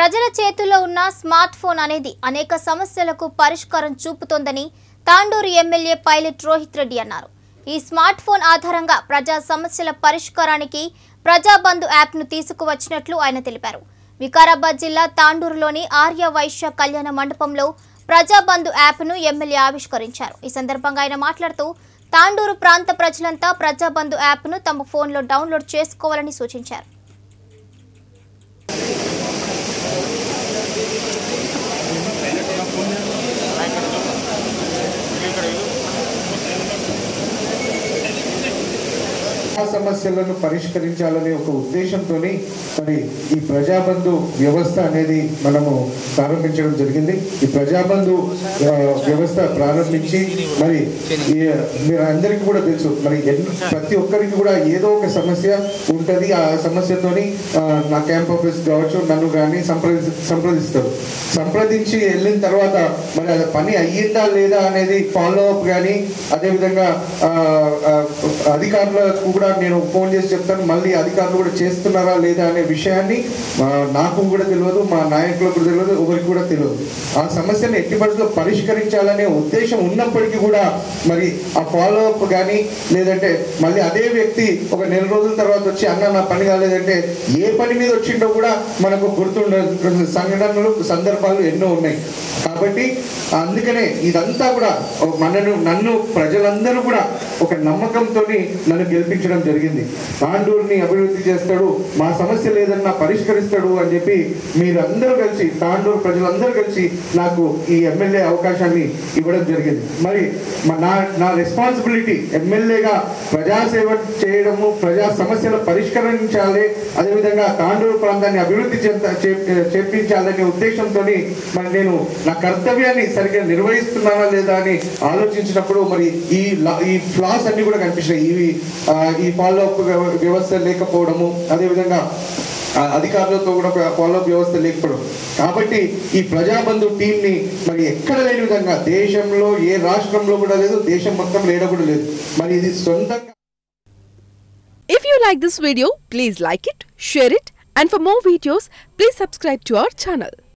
ప్రజల చేతుల్లో ఉన్న స్మార్ట్ ఫోన్ అనేది అనేక సమస్యలకు పరిష్కారం చూపుతోందని తాండూరు ఎమ్మెల్యే పైలట్ రోహిత్ రెడ్డి అన్నారు ఈ స్మార్ట్ ఫోన్ ఆధారంగా ప్రజా సమస్యల పరిష్కారానికి ప్రజాబంధు యాప్ను తీసుకువచ్చినట్లు ఆయన తెలిపారు వికారాబాద్ జిల్లా తాండూరులోని ఆర్య వైశ్య కళ్యాణ మండపంలో ప్రజాబంధు యాప్ను ఎమ్మెల్యే ఆవిష్కరించారు ఈ సందర్భంగా ఆయన మాట్లాడుతూ తాండూరు ప్రాంత ప్రజలంతా ప్రజాబంధు యాప్ను తమ ఫోన్లో డౌన్లోడ్ చేసుకోవాలని సూచించారు ఆ సమస్యలను పరిష్కరించాలనే ఒక ఉద్దేశంతో మరి ఈ ప్రజాబంధు వ్యవస్థ అనేది మనము ప్రారంభించడం జరిగింది ఈ ప్రజాబంధు ఆ, వ్యవస్థ ప్రారంభించి మరి ఈ మీరు అందరికీ కూడా తెలుసు మరి ఎన్నో ప్రతి ఒక్కరికి కూడా ఏదో ఒక సమస్య ఉంటుంది ఆ సమస్యతోని ఆ, నా క్యాంప్ ఆఫీస్ కావచ్చు నన్ను కానీ సంప్రది సంప్రదిస్తారు సంప్రదించి వెళ్ళిన తర్వాత మరి అది పని అయ్యిందా లేదా అనేది ఫాలో అప్ కానీ అదేవిధంగా ఆ, ఆ, అధికారులకు కూడా నేను ఫోన్ చేసి చెప్తాను మళ్ళీ అధికారులు కూడా చేస్తున్నారా లేదా అనే విషయాన్ని ఆ, నాకు కూడా తెలియదు మా నాయకులకు కూడా తెలియదు ఎవరికి కూడా తెలియదు ఆ సమస్యను ఎట్టి పరిస్థితుల్లో పరిష్కరించాలనే ఉద్దేశం ఉన్నప్పటికీ కూడా మరి ఆ ఫాలో అప్ కానీ లేదంటే మళ్ళీ అదే వ్యక్తి ఒక నెల రోజుల తర్వాత వచ్చి అన్న నా పని కాలేదంటే ఏ పని మీద వచ్చిండో కూడా మనకు గుర్తుండ సంఘటనలు సందర్భాలు ఎన్నో ఉన్నాయి కాబట్టి అందుకనే ఇదంతా కూడా మనను నన్ను ప్రజలందరూ కూడా ఒక నమ్మకంతో నన్ను గెలిపించడం జరిగింది తాండూరుని అభివృద్ధి చేస్తాడు మా సమస్య లేదన్నా పరిష్కరిస్తాడు అని చెప్పి మీరందరూ కలిసి తాండూరు ప్రజలందరూ కలిసి నాకు ఈ ఎమ్మెల్యే అవకాశాన్ని ఇవ్వడం జరిగింది మరి మా- నా నా రెస్పాన్సిబిలిటీ ఎమ్మెల్యేగా ప్రజాసేవ చేయడము ప్రజా సమస్యలు పరిష్కరించాలి అదేవిధంగా తాండూరు ప్రాంతాన్ని అభివృద్ధి చెంద చే- చేపించాలనే ఉద్దేశంతో మరి నేను నా కర్తవ్యాన్ని సరిగ్గా నిర్వహిస్తున్నానా లేదా అని ఆలోచించినప్పుడు మరి ఈ లా- ఈ ఫ్లాస్ అన్ని కూడా కనిపించినాయి ఇవి ఆ, ఈ ఫాలో అప్ వ్యవస్థ లేకపోవడము అదేవిధంగా ఆ అధికారులతో కూడా ఫాలో అప్ వ్యవస్థ లేకపోవడం కాబట్టి ఈ ప్రజాబంధు టీంని మరి ఎక్కడ లేని విధంగా దేశంలో ఏ రాష్ట్రంలో కూడా లేదు దేశం మొత్తం లేడ కూడా లేదు మరి ఇది సొంతంగా If you like this video, please like it, share it, and for more videos, please subscribe to our channel.